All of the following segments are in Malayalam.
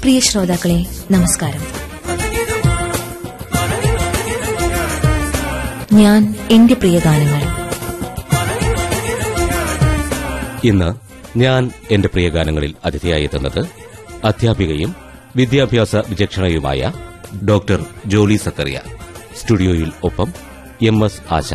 പ്രിയ ശ്രോതാക്കളെ നമസ്കാരം ഞാൻ എന്റെ പ്രിയ ഗാനങ്ങൾ ഇന്ന് ഞാൻ എന്റെ പ്രിയ ഗാനങ്ങളിൽ അതിഥിയായി എത്തുന്നത് അധ്യാപികയും വിദ്യാഭ്യാസ വിചക്ഷണയുമായ ഡോക്ടർ ജോളി സക്കറിയ സ്റ്റുഡിയോയിൽ ഒപ്പം എം എസ് ആശ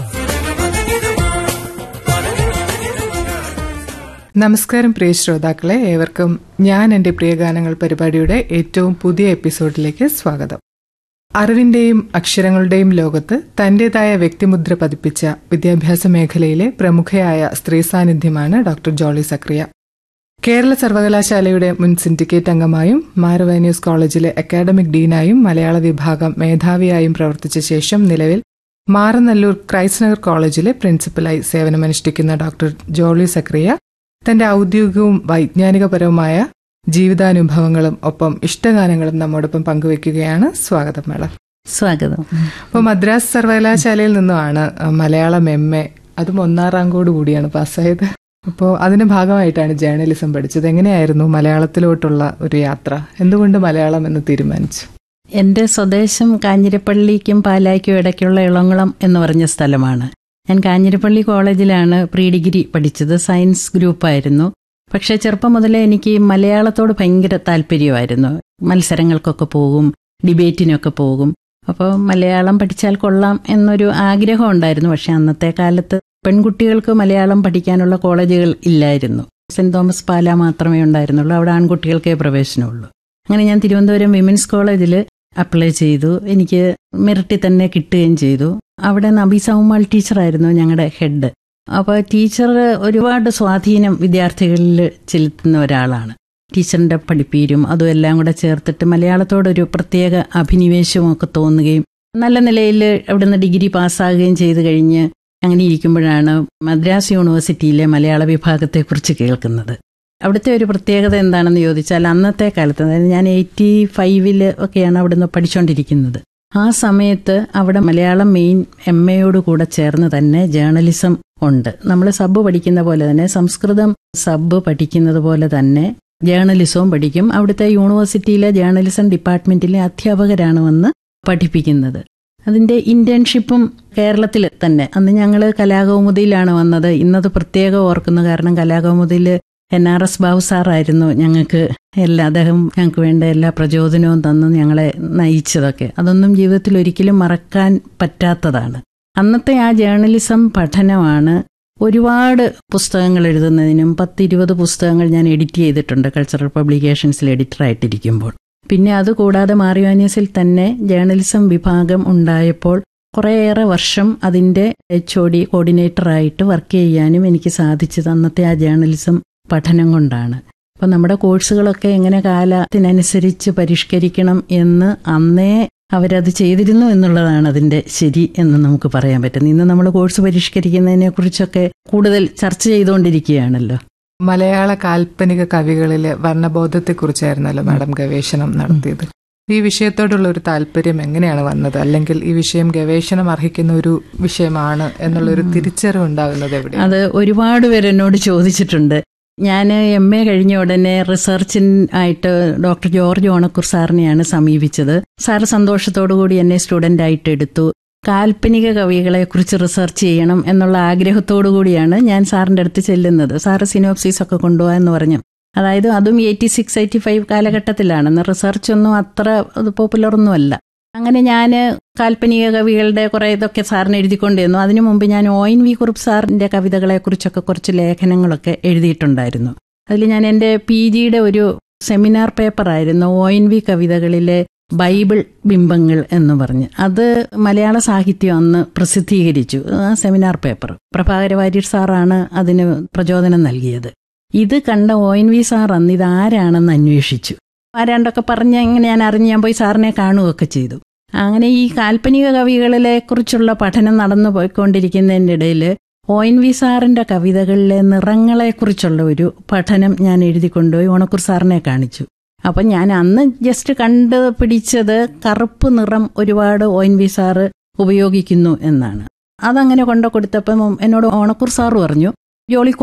നമസ്കാരം പ്രിയ ശ്രോതാക്കളെ ഏവർക്കും ഞാൻ എന്റെ പ്രിയ ഗാനങ്ങൾ പരിപാടിയുടെ ഏറ്റവും പുതിയ എപ്പിസോഡിലേക്ക് സ്വാഗതം അറിവിന്റെയും അക്ഷരങ്ങളുടെയും ലോകത്ത് തന്റേതായ വ്യക്തിമുദ്ര പതിപ്പിച്ച വിദ്യാഭ്യാസ മേഖലയിലെ പ്രമുഖയായ സ്ത്രീ സാന്നിധ്യമാണ് ഡോക്ടർ ജോളി സക്രിയ കേരള സർവകലാശാലയുടെ മുൻ സിൻഡിക്കേറ്റ് അംഗമായും മാരവാന്യൂസ് കോളേജിലെ അക്കാഡമിക് ഡീനായും മലയാള വിഭാഗം മേധാവിയായും പ്രവർത്തിച്ച ശേഷം നിലവിൽ മാറനല്ലൂർ ക്രൈസ്റ്റ് നഗർ കോളേജിലെ പ്രിൻസിപ്പലായി സേവനമനുഷ്ഠിക്കുന്ന ഡോക്ടർ ജോളി സക്രിയ തന്റെ ഔദ്യോഗികവും വൈജ്ഞാനികപരവുമായ ജീവിതാനുഭവങ്ങളും ഒപ്പം ഇഷ്ടഗാനങ്ങളും നമ്മോടൊപ്പം പങ്കുവെക്കുകയാണ് സ്വാഗതം മേളം സ്വാഗതം അപ്പോൾ മദ്രാസ് സർവകലാശാലയിൽ നിന്നുമാണ് അഹ്, മലയാളം എം എ അതും ഒന്നാം റാങ്കോട് കൂടിയാണ് പാസ്സായത് അപ്പോൾ അതിന്റെ ഭാഗമായിട്ടാണ് ജേർണലിസം പഠിച്ചത് എങ്ങനെയായിരുന്നു മലയാളത്തിലോട്ടുള്ള ഒരു യാത്ര എന്തുകൊണ്ട് മലയാളം എന്ന് തീരുമാനിച്ചു എന്റെ സ്വദേശം കാഞ്ഞിരപ്പള്ളിക്കും പാലായ്ക്കും ഇടയ്ക്കുള്ള ഇളംകുളം എന്ന് പറഞ്ഞ സ്ഥലമാണ് ഞാൻ കാഞ്ഞിരപ്പള്ളി കോളേജിലാണ് പ്രീ ഡിഗ്രി പഠിച്ചത് സയൻസ് ഗ്രൂപ്പായിരുന്നു പക്ഷേ ചെറുപ്പം മുതലേ എനിക്ക് മലയാളത്തോട് ഭയങ്കര താല്പര്യമായിരുന്നു മത്സരങ്ങൾക്കൊക്കെ പോകും ഡിബേറ്റിനൊക്കെ പോകും അപ്പോൾ മലയാളം പഠിച്ചാൽ കൊള്ളാം എന്നൊരു ആഗ്രഹം ഉണ്ടായിരുന്നു പക്ഷെ അന്നത്തെ കാലത്ത് പെൺകുട്ടികൾക്ക് മലയാളം പഠിക്കാനുള്ള കോളേജുകൾ ഇല്ലായിരുന്നു സെന്റ് തോമസ് പാല മാത്രമേ ഉണ്ടായിരുന്നുള്ളൂ അവിടെ ആൺകുട്ടികൾക്കേ പ്രവേശനമുള്ളൂ അങ്ങനെ ഞാൻ തിരുവനന്തപുരം വിമൻസ് കോളേജിൽ അപ്ലൈ ചെയ്തു എനിക്ക് മെറിറ്റിൽ തന്നെ കിട്ടുകയും ചെയ്തു അവിടെ നബി സൗമാൾ ടീച്ചറായിരുന്നു ഞങ്ങളുടെ ഹെഡ് അപ്പോൾ ടീച്ചർ ഒരുപാട് സ്വാധീനം വിദ്യാർത്ഥികളിൽ ചെലുത്തുന്ന ഒരാളാണ് ടീച്ചറിന്റെ പഠിപ്പീരും അതും എല്ലാം കൂടെ ചേർത്തിട്ട് മലയാളത്തോടൊരു പ്രത്യേക അഭിനിവേശവും ഒക്കെ തോന്നുകയും നല്ല നിലയിൽ അവിടുന്ന് ഡിഗ്രി പാസ്സാകുകയും ചെയ്തു കഴിഞ്ഞ് അങ്ങനെ ഇരിക്കുമ്പോഴാണ് മദ്രാസ് യൂണിവേഴ്സിറ്റിയിലെ മലയാള വിഭാഗത്തെക്കുറിച്ച് കേൾക്കുന്നത് അവിടുത്തെ ഒരു പ്രത്യേകത എന്താണെന്ന് ചോദിച്ചാൽ അന്നത്തെ കാലത്ത് അതായത് ഞാൻ എയ്റ്റി ഫൈവില് ഒക്കെയാണ് അവിടുന്ന് പഠിച്ചുകൊണ്ടിരിക്കുന്നത് ആ സമയത്ത് അവിടെ മലയാളം മെയിൻ എം എയോട് കൂടെ ചേർന്ന് തന്നെ ജേർണലിസം ഉണ്ട് നമ്മൾ സബ് പഠിക്കുന്ന പോലെ തന്നെ സംസ്കൃതം സബ് പഠിക്കുന്നത് പോലെ തന്നെ ജേർണലിസവും പഠിക്കും അവിടുത്തെ യൂണിവേഴ്സിറ്റിയിലെ ജേർണലിസം ഡിപ്പാർട്ട്മെന്റിലെ അധ്യാപകരാണ് വന്ന് പഠിപ്പിക്കുന്നത് അതിന്റെ ഇന്റേൺഷിപ്പും കേരളത്തിൽ തന്നെ അന്ന് ഞങ്ങൾ കലാകൗമുദിയിലാണ് വന്നത് ഇന്നത് പ്രത്യേകം ഓർക്കുന്നു കാരണം കലാകൗമുദിയിൽ എൻ ആർ എസ് ബാബു സാറായിരുന്നു ഞങ്ങൾക്ക് എല്ലാ അദ്ദേഹം ഞങ്ങൾക്ക് വേണ്ട എല്ലാ പ്രചോദനവും തന്ന് ഞങ്ങളെ നയിച്ചതൊക്കെ അതൊന്നും ജീവിതത്തിൽ ഒരിക്കലും മറക്കാൻ പറ്റാത്തതാണ് അന്നത്തെ ആ ജേർണലിസം പഠനമാണ് ഒരുപാട് പുസ്തകങ്ങൾ എഴുതുന്നതിനും പത്തിരുപത് പുസ്തകങ്ങൾ ഞാൻ എഡിറ്റ് ചെയ്തിട്ടുണ്ട് കൾച്ചറൽ പബ്ലിക്കേഷൻസിൽ എഡിറ്ററായിട്ടിരിക്കുമ്പോൾ പിന്നെ അതുകൂടാതെ മാറിവാന്യസിൽ തന്നെ ജേർണലിസം വിഭാഗം ഉണ്ടായപ്പോൾ കുറേയേറെ വർഷം അതിൻ്റെ എച്ച് ഒ ഡി കോർഡിനേറ്ററായിട്ട് വർക്ക് ചെയ്യാനും എനിക്ക് സാധിച്ചത് അന്നത്തെ ആ ജേർണലിസം പഠനം കൊണ്ടാണ് അപ്പം നമ്മുടെ കോഴ്സുകളൊക്കെ എങ്ങനെ കാലത്തിനനുസരിച്ച് പരിഷ്കരിക്കണം എന്ന് അന്നേ അവരത് ചെയ്തിരുന്നു എന്നുള്ളതാണ് അതിന്റെ ശരി എന്ന് നമുക്ക് പറയാൻ പറ്റുന്നത് ഇന്ന് നമ്മൾ കോഴ്സ് പരിഷ്കരിക്കുന്നതിനെ കുറിച്ചൊക്കെ കൂടുതൽ ചർച്ച ചെയ്തുകൊണ്ടിരിക്കുകയാണല്ലോ മലയാള കാൽപ്പനിക കവികളിലെ വർണ്ണബോധത്തെക്കുറിച്ചായിരുന്നല്ലോ മാഡം ഗവേഷണം നടത്തിയത് ഈ വിഷയത്തോടുള്ള ഒരു താല്പര്യം എങ്ങനെയാണ് വന്നത് അല്ലെങ്കിൽ ഈ വിഷയം ഗവേഷണം അർഹിക്കുന്ന ഒരു വിഷയമാണ് എന്നുള്ളൊരു തിരിച്ചറിവ് ഉണ്ടാകുന്നത് എവിടെ അത് ഒരുപാട് പേര് എന്നോട് ചോദിച്ചിട്ടുണ്ട് ഞാൻ എം എ കഴിഞ്ഞ ഉടനെ റിസർച്ചിൻ ആയിട്ട് ഡോക്ടർ ജോർജ് ഓണക്കൂർ സാറിനെയാണ് സമീപിച്ചത് സാറ് സന്തോഷത്തോടു കൂടി എന്നെ സ്റ്റുഡൻ്റ് ആയിട്ട് എടുത്തു കാൽപ്പനിക കവികളെ കുറിച്ച് റിസർച്ച് ചെയ്യണം എന്നുള്ള ആഗ്രഹത്തോടു കൂടിയാണ് ഞാൻ സാറിൻ്റെ അടുത്ത് ചെല്ലുന്നത് സാറ് സിനോപ്സിസ് ഒക്കെ കൊണ്ടുപോകാന്ന് പറഞ്ഞു അതായത് അതും എയ്റ്റി സിക്സ് എയ്റ്റി ഫൈവ് കാലഘട്ടത്തിലാണ് അന്ന് റിസർച്ച് ഒന്നും അത്ര പോപ്പുലർ ഒന്നുമല്ല അങ്ങനെ ഞാൻ കാൽപ്പനിക കവികളുടെ കുറേ ഇതൊക്കെ സാറിന് എഴുതിക്കൊണ്ടിരുന്നു അതിനു മുമ്പ് ഞാൻ ഒ എൻ വി കുറുപ്പ് സാറിന്റെ കവിതകളെക്കുറിച്ചൊക്കെ കുറച്ച് ലേഖനങ്ങളൊക്കെ എഴുതിയിട്ടുണ്ടായിരുന്നു അതിൽ ഞാൻ എൻ്റെ പി ജിയുടെ ഒരു സെമിനാർ പേപ്പറായിരുന്നു ഒ എൻ വി കവിതകളിലെ ബൈബിൾ ബിംബങ്ങൾ എന്ന് പറഞ്ഞ് അത് മലയാള സാഹിത്യം അന്ന് പ്രസിദ്ധീകരിച്ചു ആ സെമിനാർ പേപ്പർ പ്രഭാകര വാര്യർ സാറാണ് അതിന് പ്രചോദനം നൽകിയത് ഇത് കണ്ട ഒ എൻ വി സാർ അന്ന് ഇത് ആരാണെന്ന് അന്വേഷിച്ചു ആരാണ്ടൊക്കെ പറഞ്ഞ് ഇങ്ങനെ ഞാൻ അറിഞ്ഞ് ഞാൻ പോയി സാറിനെ കാണുകയൊക്കെ ചെയ്തു അങ്ങനെ ഈ കാൽപ്പനിക കവികളിലെ കുറിച്ചുള്ള പഠനം നടന്നു പോയിക്കൊണ്ടിരിക്കുന്നതിൻ്റെ ഇടയിൽ ഒ എൻ വി സാറിന്റെ കവിതകളിലെ നിറങ്ങളെക്കുറിച്ചുള്ള ഒരു പഠനം ഞാൻ എഴുതി കൊണ്ടുപോയി ഓണക്കൂർ സാറിനെ കാണിച്ചു അപ്പം ഞാൻ അന്ന് ജസ്റ്റ് കണ്ട് പിടിച്ചത് കറുപ്പ് നിറം ഒരുപാട് ഒ എൻ വി സാറ് ഉപയോഗിക്കുന്നു എന്നാണ് അതങ്ങനെ കൊണ്ടു കൊടുത്തപ്പം എന്നോട് ഓണക്കൂർ സാറ് പറഞ്ഞു ജോളി